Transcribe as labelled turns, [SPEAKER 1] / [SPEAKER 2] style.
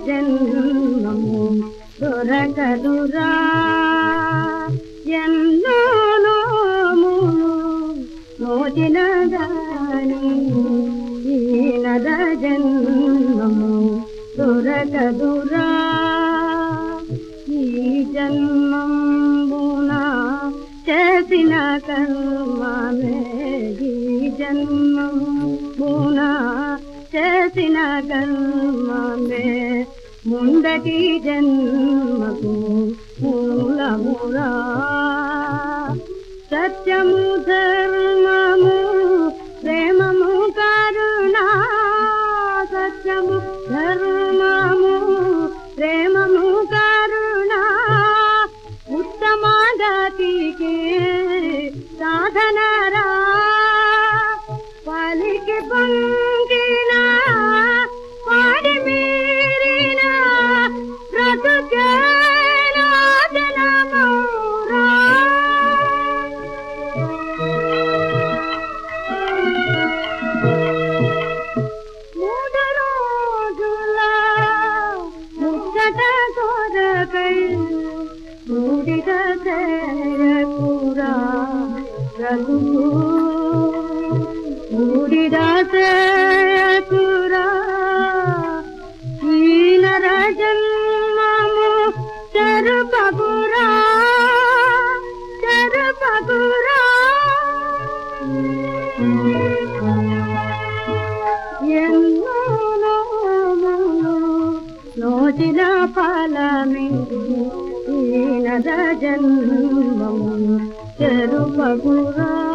[SPEAKER 1] జన్మము దొరకదురా ఎన్నో నోములు మోచిన గాని ఈ నర జన్మము దొరకదురా ఈ జన్మంబున చేసిన కర్మమే ఈ జన్మంబున చేసిన కర్మమే ముందటి జన్మకు మూలమురా సత్యము ధర్మము ప్రేమము కరుణ సత్యము ధర్మము ప్రేమము కరుణ ఉత్తమ గతికి సాధనరా పలికి పొంగిన పాడి మీరిన బ్రతుకే నాశనమౌరా. మూడు రోజుల ముచ్చట కొరకై మూడిట చేరకురా రఘువు మూడిట చేరకురా ఈనర జన్మము చెరుపగురా చెరుపగురా ఎన్నో నోములు నోచిన ఫలమే ఈనద జన్మము చెరుపగురా